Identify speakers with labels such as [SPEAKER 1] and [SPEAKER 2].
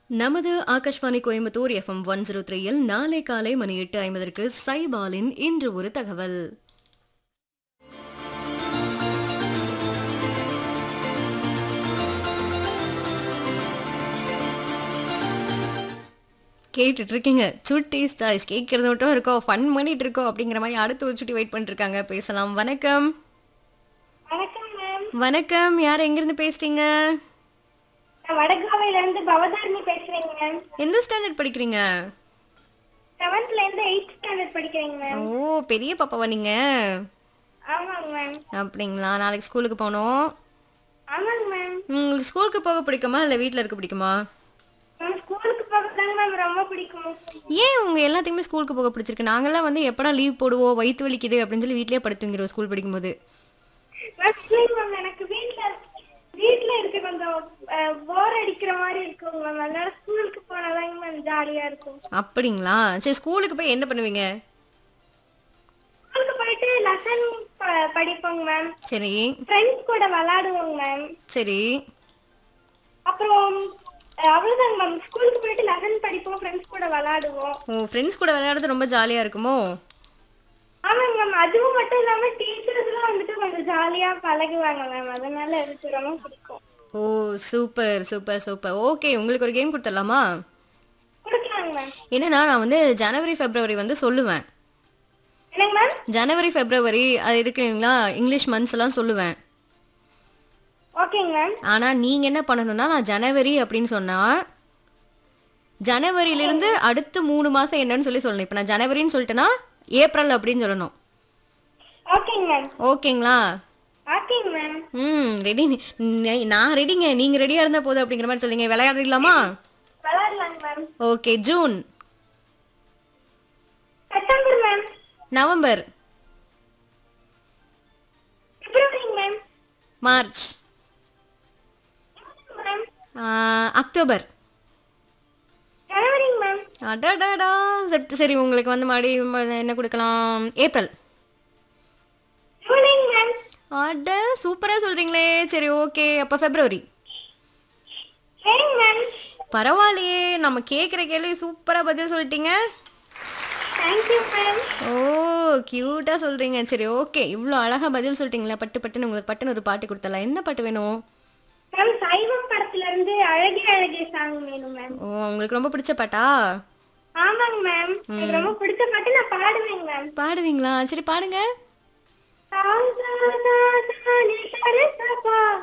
[SPEAKER 1] நமது Akashvani Coimbatore FM one zero த்ரீயில் நாளை காலை மணி எட்டு ஐம்பதற்கு சைபாலின் இன்று ஒரு தகவல் கேட்டுட்டு இருக்கீங்க சுட்டி ஸ்டாய்ஸ் கேட்கறது மட்டும் இருக்கோம் ஃபன் பண்ணிட்டு இருக்கோம் அப்படிங்கிற மாதிரி அடுத்து ஒரு சுட்டி வெயிட் பண்ணிட்டு இருக்காங்க பேசலாம் வணக்கம்
[SPEAKER 2] வணக்கம் மேம்
[SPEAKER 1] வணக்கம் யார் எங்கிருந்து பேசுறீங்க
[SPEAKER 2] நான் வடகாவையில இருந்து பவதாரணி பேசுறேங்க மேம்
[SPEAKER 1] எந்த ஸ்டாண்டர்ட் படிக்கிறீங்க
[SPEAKER 2] செவன்த்ல இருந்து எயிட் ஸ்டாண்டர்ட் படிக்கிறேங்க மேம்
[SPEAKER 1] ஓ பெரிய பாப்பாவா நீங்க
[SPEAKER 2] ஆமாங்க மேம்
[SPEAKER 1] அப்படிங்களா நாளைக்கு ஸ்கூலுக்கு போகணும்
[SPEAKER 2] ஆமாங்க மேம்
[SPEAKER 1] ம், உங்களுக்கு ஸ்கூலுக்கு போக பிடிக்குமா இல்லை வீட்டில் இருக்க பிடிக்குமா
[SPEAKER 2] மேம் ஸ்கூலுக்கு போகிறதாங்க மேம் ரொம்ப பிடிக்கும்
[SPEAKER 1] ஏன் உங்க எல்லாத்துக்குமே ஸ்கூலுக்கு போக பிடிச்சிருக்கு நாங்கெல்லாம் வந்து எப்படா லீவ் போடுவோம் வயிற்று வலிக்குது அப்படின்னு சொல்லி வீட்லயே படுத்துங்கிறோம் ஸ்கூல் படிக்கும்போது
[SPEAKER 2] மேம் இல்லைங்க மேம் எனக்கு வீட்ல வீட்ல இருக்க கொஞ்சம் போர் அடிக்கிற மாதிரி இருக்குங்க மேம் அதனால ஸ்கூலுக்கு போனாதாங்க மேம் ஜாலியா இருக்கும்
[SPEAKER 1] அப்படிங்களா சரி ஸ்கூலுக்கு போய் என்ன பண்ணுவீங்க
[SPEAKER 2] ஸ்கூலுக்கு போயிட்டு லெசன் படிப்போங்க மேம்
[SPEAKER 1] சரி
[SPEAKER 2] ஃப்ரெண்ட்ஸ் கூட விளையாடுவோங்க மேம்
[SPEAKER 1] சரி
[SPEAKER 2] அப்புறம் அஹ், அவ்வளவுதாங்க மேம் ஸ்கூலுக்கு போயிட்டு லெசன் படிப்போம் ஃப்ரெண்ட்ஸ் கூட விளையாடுவோம்
[SPEAKER 1] ஓ ஃப்ரெண்ட்ஸ் கூட விளையாடுறது ரொம்ப ஜாலியா இருக்குமோ
[SPEAKER 2] ஆமாங்க மேம் அதுவும் மட்டும் இல்லாம டீச்சர்ஸ் எல்லாம் வந்துட்டு கொஞ்சம் ஜாலியா பழகுவாங்க மேம் அதனால எனக்கு ரொம்ப பிடிக்கும்
[SPEAKER 1] ஓ சூப்பர் சூப்பர் சூப்பர் ஓகே உங்களுக்கு ஒரு கேம் கொடுத்துடலாமா
[SPEAKER 2] கொடுக்கலாங்க மேம்
[SPEAKER 1] என்னன்னா நான் வந்து ஜனவரி ஃபெப்ரவரி வந்து சொல்லுவேன்
[SPEAKER 2] என்னங்க மேம்
[SPEAKER 1] ஜனவரி ஃபெப்ரவரி அது இருக்குங்களா இங்கிலீஷ் மந்த்ஸ் எல்லாம் சொல்லுவேன்
[SPEAKER 2] ஓகேங்க மேம்
[SPEAKER 1] ஆனா நீங்க என்ன பண்ணணும்னா நான் ஜனவரி அப்படின்னு சொன்னா ஜனவரியிலிருந்து அடுத்து மூணு மாசம் என்னன்னு சொல்லி சொல்லணும் இப்போ நான் ஜனவரின்னு சொல்லிட்டேன்னா ஏப்ரல் அப்படின்னு சொல்லணும்
[SPEAKER 2] ஓகேங்க மேம்
[SPEAKER 1] ஓகேங்களா
[SPEAKER 2] ஓகேங்க மேம்
[SPEAKER 1] ம் ரெடி நான் ரெடிங்க நீங்க ரெடியா இருந்தா போதும் அப்படிங்கிற மாதிரி சொல்லுங்க விளையாடிடலாமா
[SPEAKER 2] விளையாடலாங்க ma'am
[SPEAKER 1] okay June
[SPEAKER 2] September ma'am
[SPEAKER 1] November
[SPEAKER 2] பிப்ரவரிங்க மேம்
[SPEAKER 1] மார்ச்
[SPEAKER 2] மேம்
[SPEAKER 1] ஆ, அக்டோபர்
[SPEAKER 2] ஜனவரிங்க மேம்
[SPEAKER 1] அடடடா சரி சரி உங்களுக்கு வந்து மறுபடியும் என்ன கொடுக்கலாம் ஏப்ரல்
[SPEAKER 2] ஜூலைங்க மேம்
[SPEAKER 1] அட சூப்பரா சொல்றீங்களே சரி ஓகே அப்ப பிப்ரவரி
[SPEAKER 2] சரிங்க மேம்
[SPEAKER 1] பரவாயில்லையே நம்ம கேக்குற கேள்வி சூப்பரா பதில் சொல்லிட்டீங்க
[SPEAKER 2] தேங்க்யூ மேம்
[SPEAKER 1] ஓ கியூட்டா சொல்றீங்க சரி ஓகே இவ்வளோ அழகா பதில் சொல்லிட்டீங்களா பட்டு பட்டுன்னு உங்களுக்கு பட்டுன்னு ஒரு பாட்டு கொடுத்தலாம் என்ன பாட்டு வேணும்
[SPEAKER 2] மேம் சைவம் படத்துல இருந்து அழகே அழகே சாங் வேணும் மேம்
[SPEAKER 1] ஓ உங்களுக்கு ரொம்ப பிடிச்ச பாட்டா
[SPEAKER 2] ஆமாங்க மேம் எனக்கு ரொம்ப பிடிச்ச பாட்டு நான் பாடுவேங்க மேம்
[SPEAKER 1] பாடுவீங்களா சரி பாடுங்க
[SPEAKER 2] சாந்தானே சரசபா